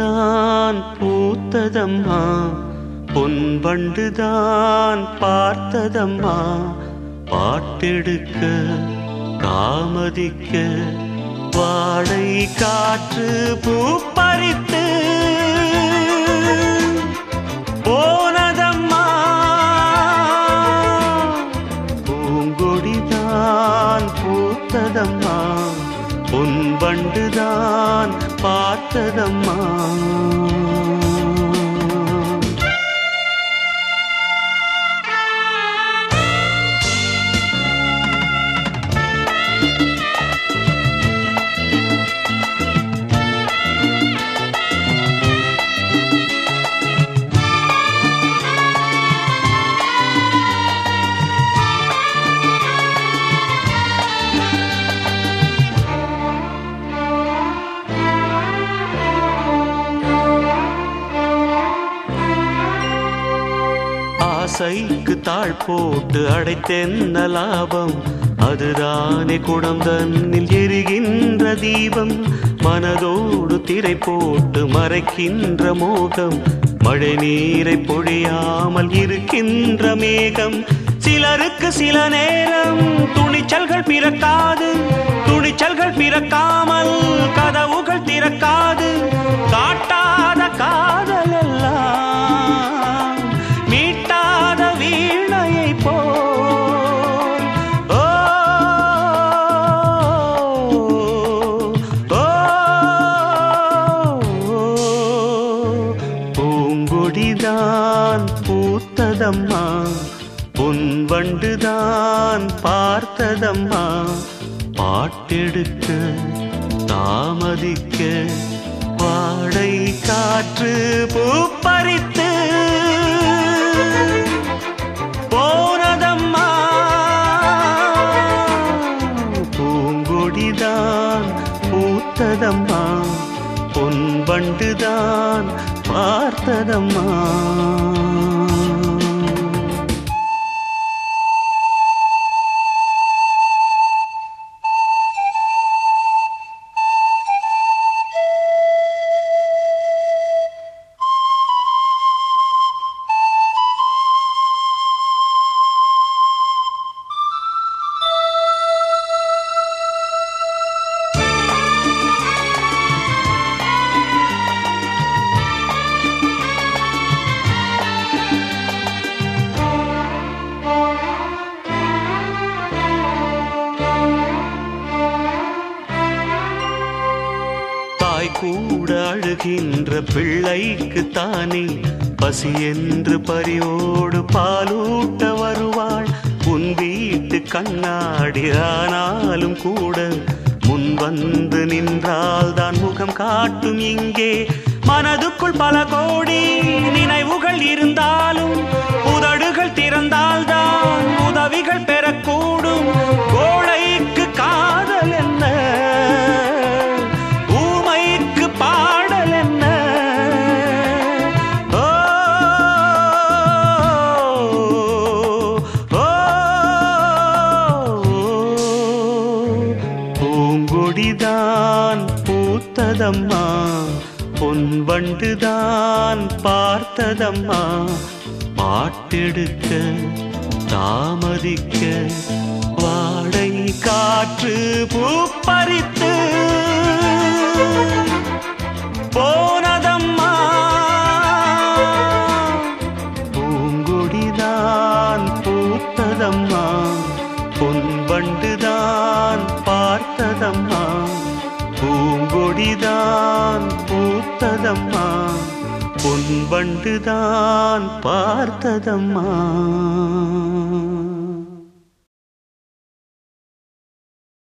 பூங்கொடிதான் பூத்ததம்மா பொன்வண்டுதான் பார்த்ததம்மா பாட்டெடுக்க காமதிக்க வாடை காற்று பூப்பறித்து போனதம்மா பூங்கொடிதான் பூத்ததம்மா பொன்வண்டுதான் பார்த்ததம்மா ஆசைக்கு தாழ் போட்டு அடைத்தென்ன லாபம் அதுதானே குடம் தன்னில் எரிகின்ற தீபம் மனதோடு திரை போட்டு மறைக்கின்ற மோகம் மழை நீரை பொழியாமல் இருக்கின்ற மேகம் சிலருக்கு சில நேரம் துணிச்சல்கள் பிறக்காது துணிச்சல்கள் பிறக்காமல் கதவுகள் திறக்காது காட்டாத காதல் எல்லாம் மீட்டாத வீணையை போல் ஓ, ஓ, பூங்கொடிதான் பூத்ததம்மா பொன்வண்டுதான் பார்த்ததம்மா பாட்டெடுக்க தாமதிக்க வாடை காற்று பூப்பறித்து போனதம்மா பூங்கொடிதான் பூத்ததம்மா பொன்வண்டுதான் பார்த்ததம்மா தாய் கூட அழுகின்ற பிள்ளைக்கு தானே பசி என்று பரியோடு பாலூட்ட வருவாள் உன் வீட்டு கண்ணாடி ஆனாலும் கூட முன் வந்து நின்றால் தான் முகம் காட்டும் இங்கே மனதுக்குள் பல கோடி நினைவுகள் இருந்தாலும் உதடுகள் திறந்தால் தான் உதவிகள் பெறக்கூடும் கோழைக்கு காதல் என்ன ஊமைக்கு பாடல் என்ன ஓ, ஓ, பூங்கொடிதான் பூத்ததம்மா பொன்வண்டுதான் பார்த்ததம்மா பாட்டெடுக்க தாமதிக்க வாடை காற்று பூப்பறித்து போனதம்மா பூங்கொடிதான் பூத்ததம்மா பொன்வண்டுதான் பார்த்ததம்மா பூங்கொடிதான் பூத்ததம்மா பொன்வண்டுதான் பார்த்ததம்மா